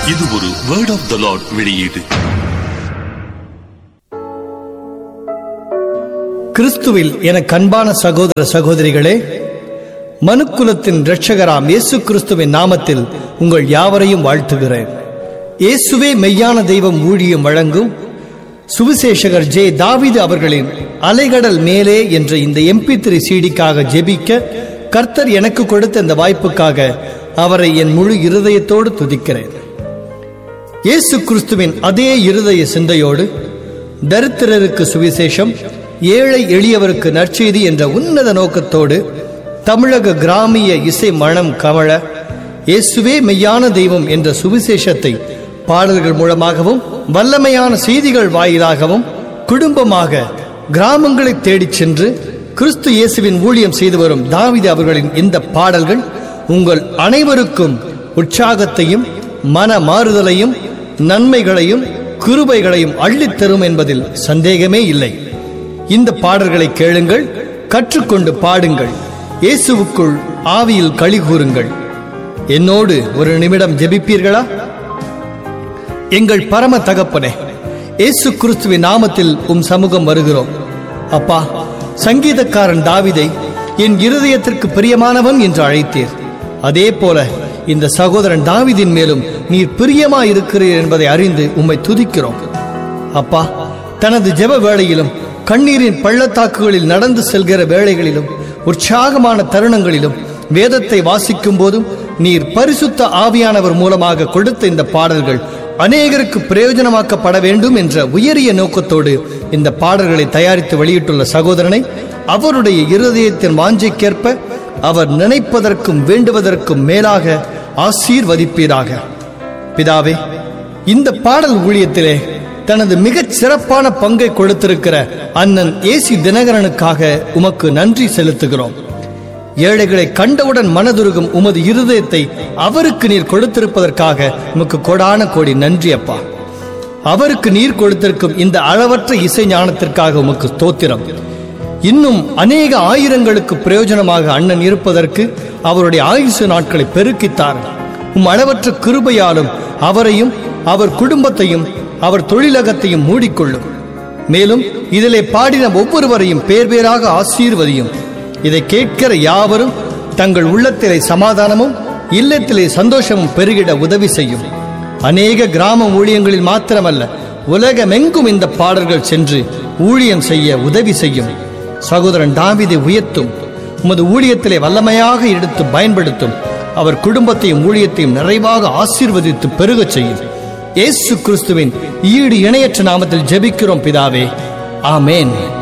இது ஒரு word of the Lord வெளியீடு கிறிஸ்துவில் என கண்பான சகோதர சகோதரிகளே மனுக்குலத்தின் இரட்சகராம் இயேசு கிறிஸ்துவின் நாமத்தில் உங்கள் யாவரையும் வாழ்த்துகிறேன் இயேசுவே மெய்யான தெய்வம் ஊழியம் வழங்கும் சுவிசேஷகர் ஜே தாவீது அவர்களின் அலைகடல் மேலே என்ற இந்த எம்பி த்ரீ சீடிக்காக ஜெபிக்க கர்த்தர் எனக்கு கொடுத்த இந்த வாய்ப்புக்காக அவரை என் முழு இருதயத்தோடு துதிக்கிறேன் இயேசு கிறிஸ்துவின் அதே இருதய சிந்தையோடு தரித்திரருக்கு சுவிசேஷம் ஏழை எளியவருக்கு நற்செய்தி என்ற உன்னத நோக்கத்தோடு தமிழக கிராமிய இசை மனம் கமழ இயேசுவே மெய்யான தெய்வம் என்ற சுவிசேஷத்தை பாடல்கள் மூலமாகவும் வல்லமையான செய்திகள் வாயிலாகவும் குடும்பமாக கிராமங்களை தேடிச் சென்று கிறிஸ்து இயேசுவின் ஊழியம் செய்து வரும் தாவிது அவர்களின் இந்த பாடல்கள் உங்கள் அனைவருக்கும் உற்சாகத்தையும் மன மாறுதலையும் நன்மைகளையும் கிருபைகளையும் அள்ளித் தரும் என்பதில் சந்தேகமே இல்லை இந்த பாடல்களை கேளுங்கள் கற்றுக்கொண்டு பாடுங்கள் இயேசுவுக்குள் ஆவியில் களி கூறுங்கள் என்னோடு ஒரு நிமிடம் ஜெபிப்பீர்களா எங்கள் பரம தகப்பனே இயேசு கிறிஸ்துவின் நாமத்தில் உம் சமூகம் வருகிறோம் அப்பா சங்கீதக்காரன் தாவிதை என் இருதயத்திற்கு பிரியமானவன் என்று அழைத்தீர் அதே போல இந்த சகோதரன் தாவிதின் மேலும் நீர் பிரியமாயிருக்கிறீர் என்பதை அறிந்து உம்மை துதிக்கிறோம் அப்பா தனது ஜெப வேளையிலும் கண்ணீரின் பள்ளத்தாக்குகளில் நடந்து செல்கிற வேளைகளிலும் உற்சாகமான தருணங்களிலும் வேதத்தை வாசிக்கும் போதும் நீர் பரிசுத்த ஆவியானவர் மூலமாக கொடுத்த இந்த பாடல்கள் அநேகருக்கு பிரயோஜனமாக்கப்பட வேண்டும் என்ற உயரிய நோக்கத்தோடு இந்த பாடல்களை தயாரித்து வெளியிட்டுள்ள சகோதரனை அவருடைய இருதயத்தின் வாஞ்சைக்கேற்ப அவர் நினைப்பதற்கும் வேண்டுவதற்கும் மேலாக ஆசீர்வதிப்பீராக பிதாவே இந்த பாடல் ஊழியத்திலே தனது மிகச் சிறப்பான பங்கை கொடுத்திருக்கிற அண்ணன் ஏசி தினகரனுக்காக உமக்கு நன்றி செலுத்துகிறோம் ஏழைகளை கண்டவுடன் மனதுருகும் உமது இருதயத்தை அவருக்கு நீர் கொடுத்திருப்பதற்காக உமக்கு கொடான கோடி நன்றி அப்பா அவருக்கு நீர் கொடுத்திருக்கும் இந்த அளவற்ற இசை ஞானத்திற்காக உமக்கு ஸ்தோத்திரம் இன்னும் அநேக ஆயிரங்களுக்கு பிரயோஜனமாக அண்ணன் இருப்பதற்கு அவருடைய ஆயுசு நாட்களை பெருக்கித்தார் உம் அளவற்ற கிருபையாலும் அவரையும் அவர் குடும்பத்தையும் அவர் தொழிலகத்தையும் மூடிக்கொள்ளும் மேலும் இதிலே பாடின ஒவ்வொருவரையும் பேர் பேராக ஆசீர்வதியும் இதை கேட்கிற யாவரும் தங்கள் உள்ளத்திலே சமாதானமும் இல்லத்திலே சந்தோஷமும் பெருகிட உதவி செய்யும் அநேக கிராம ஊழியங்களில் மாத்திரமல்ல உலகமெங்கும் இந்த பாடல்கள் சென்று ஊழியம் செய்ய உதவி செய்யும் சகோதரன் தாவிதை உயர்த்தும் உமது ஊழியத்திலே வல்லமையாக எடுத்து பயன்படுத்தும் அவர் குடும்பத்தையும் ஊழியத்தையும் நிறைவாக ஆசீர்வதித்து பெருகச் செய்யும் இயேசு கிறிஸ்துவின் ஈடு இணையற்ற நாமத்தில் ஜெபிக்கிறோம் பிதாவே ஆமேன்